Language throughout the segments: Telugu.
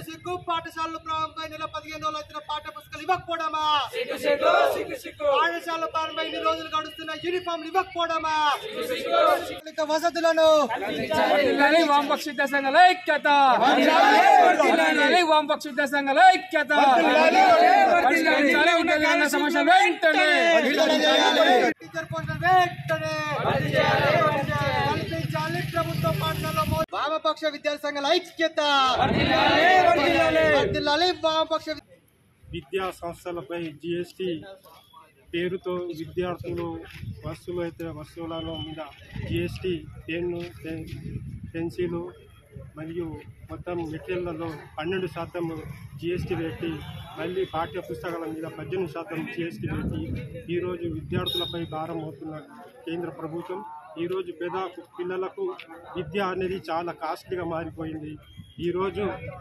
సిగ్గు పాఠశాలలు ప్రారంభమై నెల పదిహేను రోజులు వచ్చిన పాఠ్య పుస్తకాలు ఇవ్వకపోవడమా పాఠశాలలు ప్రారంభమై ఇన్ని రోజులు గడుస్తున్న యూనిఫామ్లు ఇవ్వకపోవడమా ఇక వసతులను వర్ధిల్లాలి వామపక్ష విద్యా సంఘాల ఐక్యత వర్ధిల్లాలి వామపక్ష విద్యా సంఘాల ఐక్యత పరిష్కరించాలి ఉన్నత విధాన సమస్య వెంటనే టీచర్ పోస్టులు వెంటనే కల్పించాలి ప్రభుత్వ పాఠశాలలో మౌ- వామపక్ష విద్యార్థి సంఘాల ఐక్యత వర్ధిల్లాలి వామపక్ష విద్య- విద్యా సంస్థలపై జిఎస్టి పేరుతో విద్యార్థులు వస్తువులు అయితే వస్తువులలో మీద జిఎస్టి పెన్ను పెన్ పెన్సిలు మరియు మొత్తం మెటీరియల్లలో పన్నెండు శాతం జిఎస్టి పెట్టి మళ్ళీ పాఠ్య పుస్తకాల మీద పద్దెనిమిది శాతం జిఎస్టి పెట్టి ఈరోజు విద్యార్థులపై భారం అవుతున్న కేంద్ర ప్రభుత్వం ఈరోజు పేద పిల్లలకు విద్య అనేది చాలా కాస్ట్లీగా మారిపోయింది ఈరోజు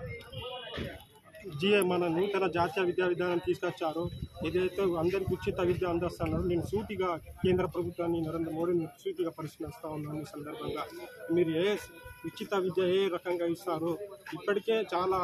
జిఏ మన నూతన జాతీయ విద్యా విధానం తీసుకొచ్చారో ఏదైతే అందరికి ఉచిత విద్య అందిస్తున్నారో నేను సూటిగా కేంద్ర ప్రభుత్వాన్ని నరేంద్ర మోడీని సూటిగా పరిశీలిస్తా ఉన్నాను ఈ సందర్భంగా మీరు ఏ ఉచిత విద్య ఏ రకంగా ఇస్తారో ఇప్పటికే చాలా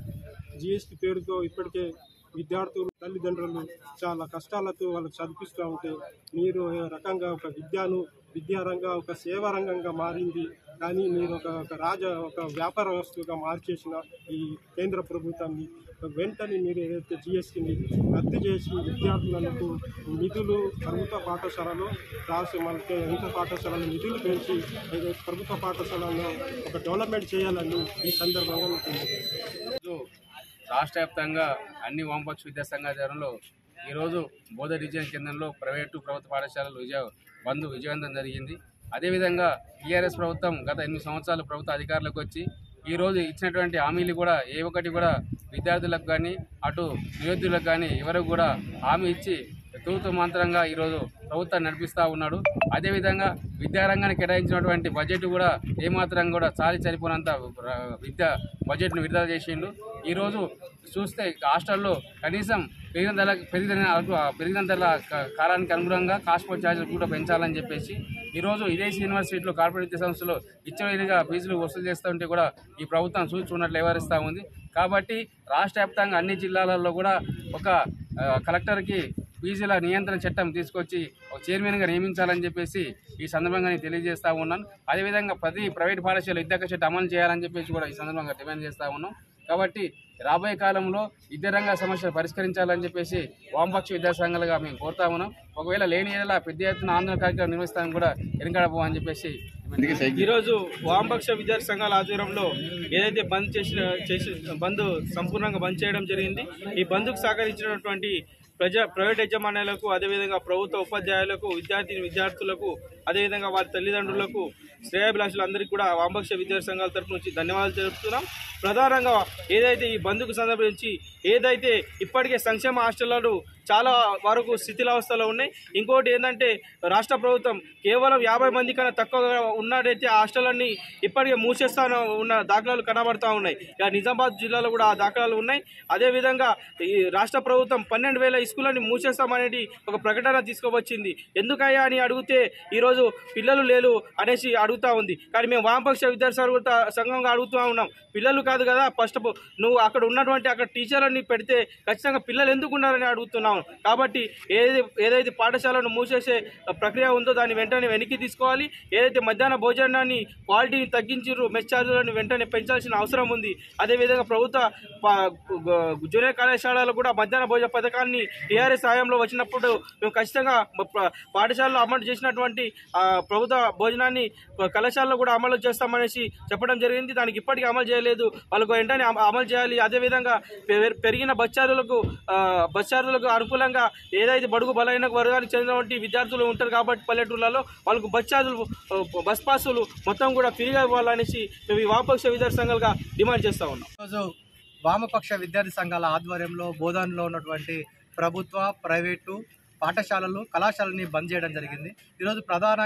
జిఎస్టీ పేరుతో ఇప్పటికే విద్యార్థులు తల్లిదండ్రులు చాలా కష్టాలతో వాళ్ళకి చదివిస్తూ ఉంటే మీరు ఏ రకంగా ఒక విద్యను విద్యారంగం ఒక సేవా రంగంగా మారింది కానీ మీరు ఒక ఒక రాజ ఒక వ్యాపార వస్తువుగా మార్చేసిన ఈ కేంద్ర ప్రభుత్వాన్ని వెంటనే మీరు ఏదైతే జిఎస్టీని రద్దు చేసి విద్యార్థులకు నిధులు ప్రభుత్వ పాఠశాలలో రాసి మనకి ఎంత పాఠశాలలో నిధులు పెంచి ఏదైతే ప్రభుత్వ పాఠశాలలో ఒక డెవలప్మెంట్ చేయాలని ఈ సందర్భంగా మీకు తెలియజేస్తున్నాను. ఈరోజు రాష్ట్ర వ్యాప్తంగా అన్ని వామపక్ష విద్యా సంఘాచారంలో ఈరోజు బోధ డివిజన్ కేంద్రంలో ప్రైవేటు ప్రభుత్వ పాఠశాలలు విజయ బంద్ విజయవంతం జరిగింది అదేవిధంగా టీఆర్ఎస్ ప్రభుత్వం గత ఎనిమిది సంవత్సరాలు ప్రభుత్వ అధికారులకు వచ్చి ఈరోజు ఇచ్చినటువంటి హామీలు కూడా ఏ ఒక్కటి కూడా విద్యార్థులకు కానీ అటు నిరుద్యోగులకు కానీ ఎవరికి కూడా హామీ ఇచ్చి తూతు మంత్రంగా ఈరోజు ప్రభుత్వం నడిపిస్తూ ఉన్నాడు అదేవిధంగా విద్యారంగానికి కేటాయించినటువంటి బడ్జెట్ కూడా ఏమాత్రం కూడా చాలి సరిపోనంత ర- విద్యా బడ్జెట్ను విడుదల చేసిండు ఈరోజు చూస్తే హాస్టల్లో కనీసం పెరిగిన ధర పెరిగిన పెరిగిన ధరల క- కాలానికి అనుగుణంగా కాస్పోర్ట్ ఛార్జీలు కూడా పెంచాలని చెప్పేసి ఈరోజు విదేశీ యూనివర్సిటీలో కార్పొరేట్ విద్యా సంస్థలు ఇచ్చవిడిగా ఫీజులు వసూలు చేస్తూ ఉంటే కూడా ఈ ప్రభుత్వం చూచుకున్నట్లు వ్యవహరిస్తూ ఉంది కాబట్టి రాష్ట్ర వ్యాప్తంగా అన్ని జిల్లాలలో కూడా ఒక ఆ, కలెక్టర్కి ఫీజుల నియంత్రణ చట్టం తీసుకొచ్చి ఒక చైర్మన్గా నియమించాలని చెప్పేసి ఈ సందర్భంగా నేను తెలియజేస్తా ఉన్నాను అదేవిధంగా ప్రతి ప్రైవేట్ పాఠశాల విద్యాక చట్టం అమలు చేయాలని చెప్పేసి కూడా ఈ సందర్భంగా డిమాండ్ చేస్తా ఉన్నాం కాబట్టి రాబోయే కాలంలో విద్యారంగ సమస్యలు పరిష్కరించాలని చెప్పేసి వామపక్ష విద్యా సంఘాలుగా మేము కోరుతా ఉన్నాం ఒకవేళ లేని ఏదైనా పెద్ద ఎత్తున ఆందోళన కార్యక్రమం నిర్వహిస్తామని కూడా వెనుకడపోవని చెప్పేసి ఈరోజు వామపక్ష విద్యార్థి సంఘాల ఆధ్వర్యంలో ఏదైతే బంద్ చేసిన చేసి బంద్ సంపూర్ణంగా బంద్ చేయడం జరిగింది ఈ బంద్కు సహకరించినటువంటి ప్రజా ప్రైవేట్ యజమానులకు అదేవిధంగా ప్రభుత్వ ఉపాధ్యాయులకు విద్యార్థిని విద్యార్థులకు అదేవిధంగా వారి తల్లిదండ్రులకు శ్రేయాభిలాషులందరికీ కూడా వామపక్ష విద్యార్థి సంఘాల తరపు నుంచి ధన్యవాదాలు తెలుపుతున్నాం ప్రధానంగా ఏదైతే ఈ బంద్కు సందర్భించి ఏదైతే ఇప్పటికే సంక్షేమ హాస్టళ్లను చాలా వరకు శిథిలావస్థలో ఉన్నాయి ఇంకోటి ఏంటంటే రాష్ట్ర ప్రభుత్వం కేవలం యాభై మంది కన్నా తక్కువగా ఉన్నట్టయితే ఆ హాస్టళ్ళన్నీ ఇప్పటికే మూసేస్తా ఉన్న దాఖలాలు కనబడతా ఉన్నాయి ఇక నిజామాబాద్ జిల్లాలో కూడా ఆ దాఖలాలు ఉన్నాయి అదేవిధంగా ఈ రాష్ట్ర ప్రభుత్వం పన్నెండు వేల స్కూళ్ళని మూసేస్తామనేది ఒక ప్రకటన తీసుకువచ్చింది ఎందుకయ్యా అని అడిగితే ఈరోజు పిల్లలు లేరు అనేసి అడుగుతా ఉంది కానీ మేము వామపక్ష విద్యార్థి సంఘ- సంఘంగా అడుగుతూ ఉన్నాం పిల్లలు కాదు కదా ఫస్ట్ ఆఫ్ నువ్వు అక్కడ ఉన్నటువంటి అక్కడ టీచర్లని పెడితే ఖచ్చితంగా పిల్లలు ఎందుకు ఉన్నారని అడుగుతున్నాం కాబట్టి ఏదైతే ఏదైతే పాఠశాలను మూసేసే ప్రక్రియ ఉందో దాన్ని వెంటనే వెనక్కి తీసుకోవాలి ఏదైతే మధ్యాహ్న భోజనాన్ని క్వాలిటీని తగ్గించారు మెస్ ఛార్జీలను వెంటనే పెంచాల్సిన అవసరం ఉంది అదేవిధంగా ప్రభుత్వ పా- గు- జూనియర్ కళాశాలలో కూడా మధ్యాహ్న భోజన పథకాన్ని టీఆర్ఎస్ సాయంలో వచ్చినప్పుడు మేము ఖచ్చితంగా మ- ప్ర- పాఠశాలలో అమలు చేసినటువంటి ఆ, ప్రభుత్వ భోజనాన్ని ప- కళాశాలలో కూడా అమలు చేస్తామనేసి చెప్పడం జరిగింది దానికి ఇప్పటికీ అమలు చేయలేదు వాళ్ళకు వెంటనే అమ- అమలు చేయాలి అదేవిధంగా పె- పెరిగిన బచ్చారులకు బచ్చారులకు అనుకూలంగా ఏదైతే బడుగు బలైన వర్గానికి చెందినటువంటి విద్యార్థులు ఉంటారు కాబట్టి పల్లెటూర్లలో వాళ్ళకు బస్ ఛార్జీలు ఆ, బస్ పాసులు మొత్తం కూడా ఫ్రీగా ఇవ్వాలనేసి మేము ఈ వామపక్ష విద్యార్థి సంఘాలుగా డిమాండ్ చేస్తా ఉన్నాం ఈరోజు వామపక్ష విద్యార్థి సంఘాల ఆధ్వర్యంలో బోధనలో ఉన్నటువంటి ప్రభుత్వ ప్రైవేటు పాఠశాలలు కళాశాలని బంద్ చేయడం జరిగింది ఈరోజు ప్రధానంగా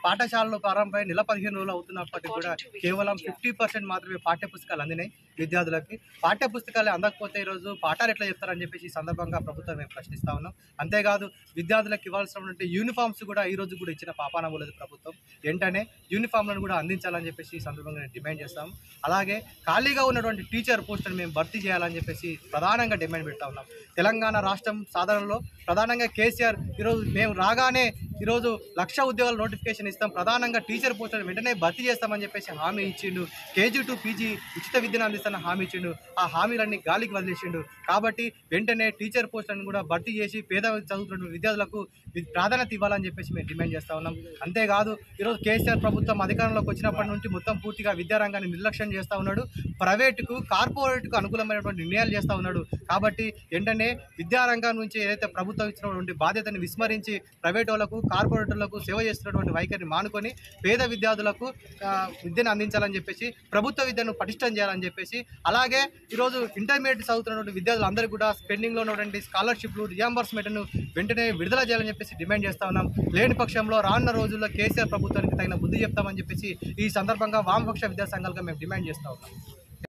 పాఠశాలలు ప్రారంభమై నెల పదిహేను రోజులు అవుతున్నప్పటికీ కూడా కేవలం ఫిఫ్టీ పర్సెంట్ మాత్రమే పాఠ్య పుస్తకాలు అందినాయి విద్యార్థులకి పాఠ్య పుస్తకాలు అందకపోతే ఈరోజు పాఠాలు ఎట్లా చెప్తారని చెప్పేసి ఈ సందర్భంగా ప్రభుత్వం మేము ప్రశ్నిస్తా ఉన్నాం అంతేకాదు విద్యార్థులకు ఇవ్వాల్సినటువంటి యూనిఫామ్స్ కూడా ఈ రోజు కూడా ఇచ్చిన పాపాన పోలేదు ప్రభుత్వం వెంటనే యూనిఫామ్లను కూడా అందించాలని చెప్పేసి ఈ సందర్భంగా నేను డిమాండ్ చేస్తాం అలాగే ఖాళీగా ఉన్నటువంటి టీచర్ పోస్టులను మేము భర్తీ చేయాలని చెప్పేసి ప్రధానంగా డిమాండ్ పెడతా ఉన్నాం తెలంగాణ రాష్ట్రం సాధనలో ప్రధానంగా కేసీఆర్ ఈరోజు మేము రాగానే ఈరోజు లక్ష ఉద్యోగాల నోటిఫికేషన్ ఇస్తాం ప్రధానంగా టీచర్ పోస్టులను వెంటనే భర్తీ చేస్తామని చెప్పేసి హామీ ఇచ్చిండు కేజీ టు పీజీ ఉచిత విద్యను అందిస్తున్న హామీ ఇచ్చిండు ఆ హామీలన్నీ గాలికి వదిలేసిండు కాబట్టి వెంటనే టీచర్ పోస్టులను కూడా భర్తీ చేసి పేద చదువుతున్న విద్యార్థులకు వి- ప్రాధాన్యత ఇవ్వాలని చెప్పేసి మేము డిమాండ్ చేస్తా ఉన్నాం అంతేకాదు ఈరోజు కేసీఆర్ ప్రభుత్వం అధికారంలోకి వచ్చినప్పటి నుంచి మొత్తం పూర్తిగా విద్యారంగాన్ని నిర్లక్ష్యం చేస్తూ ఉన్నాడు ప్రైవేటుకు కార్పొరేట్కు అనుకూలమైనటువంటి నిర్ణయాలు చేస్తూ ఉన్నాడు కాబట్టి వెంటనే విద్యారంగం నుంచి ఏదైతే ప్రభుత్వం ఇచ్చినటువంటి బాధ్యతని విస్మరించి ప్రైవేట్ వాళ్ళకు కార్పొరేటర్లకు సేవ చేస్తున్నటువంటి వైఖరిని మానుకొని పేద విద్యార్థులకు ఆ, విద్యను అందించాలని చెప్పేసి ప్రభుత్వ విద్యను పటిష్టం చేయాలని చెప్పేసి అలాగే ఈరోజు ఇంటర్మీడియట్ చదువుతున్నటువంటి విద్యార్థులందరూ కూడా స్పెండింగ్లో ఉన్నటువంటి స్కాలర్షిప్లు రియంబర్స్మెంట్ను వెంటనే విడుదల చేయాలని చెప్పేసి డిమాండ్ చేస్తా ఉన్నాం లేని పక్షంలో రానున్న రోజుల్లో కేసీఆర్ ప్రభుత్వానికి తగిన బుద్ధి చెప్తామని చెప్పేసి ఈ సందర్భంగా వామపక్ష విద్యా సంఘాలుగా మేము డిమాండ్ చేస్తా ఉన్నాం